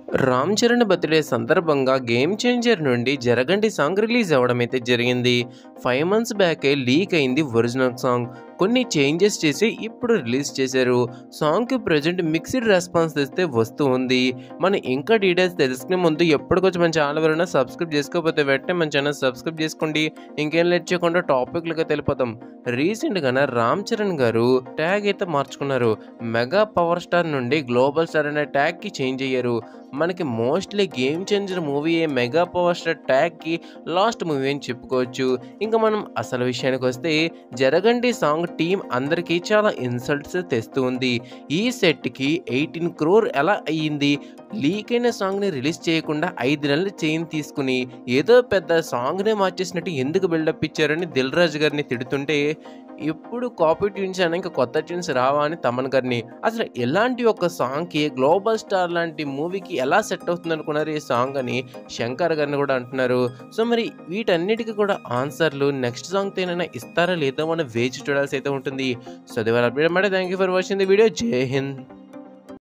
Ram Charan birthday సందర్భంగా Game Changer నుండి Jaragandi song release అవ్వడం అయితే జరిగింది ఫైవ్ మంత్స్ బ్యాకే లీక్ అయింది ఒరిజినల్ సాంగ్ కొన్ని చేంజెస్ చేసి ఇప్పుడు రిలీజ్ చేశారు సాంగ్కి ప్రజెంట్ మిక్స్డ్ రెస్పాన్స్ తెస్తే వస్తూ ఉంది మనం ఇంకా డీటెయిల్స్ తెలుసుకునే ముందు ఎప్పటికొచ్చి మన ఛానల్ ఎవరైనా సబ్స్క్రైబ్ చేసుకోకపోతే వెంటనే మన ఛానల్ సబ్స్క్రైబ్ చేసుకోండి ఇంకేం లేట్ చేయకుండా టాపిక్లుగా తెలిపోతాం రీసెంట్గానే రామ్ చరణ్ గారు ట్యాగ్ అయితే మార్చుకున్నారు మెగా పవర్ స్టార్ నుండి గ్లోబల్ స్టార్ అనే ట్యాగ్కి చేంజ్ అయ్యారు మనకి mostly Game Changer movie mega power star ట్యాగ్కి లాస్ట్ మూవీ అని చెప్పుకోవచ్చు ఇంకా మనం అసలు విషయానికి వస్తే జరగండి సాంగ్ టీం అందరికీ చాలా ఇన్సల్ట్స్ తెస్తూ ఉంది ఈ సెట్కి ఎయిటీన్ క్రోర్ ఎలా అయ్యింది లీక్ అయిన సాంగ్ని రిలీజ్ చేయకుండా ఐదు నెలలు చైన్ తీసుకుని ఏదో పెద్ద సాంగ్నే మార్చేసినట్టు ఎందుకు బిల్డప్ ఇచ్చారని దిల్ రాజు గారిని తిడుతుంటే ఎప్పుడు కాపీ ట్యూన్స్ అయినా ఇంకా కొత్త ట్యూన్స్ రావా అని తమన్ గారిని అసలు ఎలాంటి ఒక సాంగ్కి గ్లోబల్ స్టార్ లాంటి మూవీకి ఎలా సెట్ అవుతుంది అనుకున్నారు ఈ సాంగ్ అని శంకర్ గారిని కూడా అంటున్నారు సో మరి వీటన్నిటికీ కూడా ఆన్సర్లు నెక్స్ట్ సాంగ్ ఏమైనా ఇస్తారా లేదా మనం వేచి చూడాల్సి అయితే ఉంటుంది సో అది వాళ్ళ update thank you for watching the video Jai Hind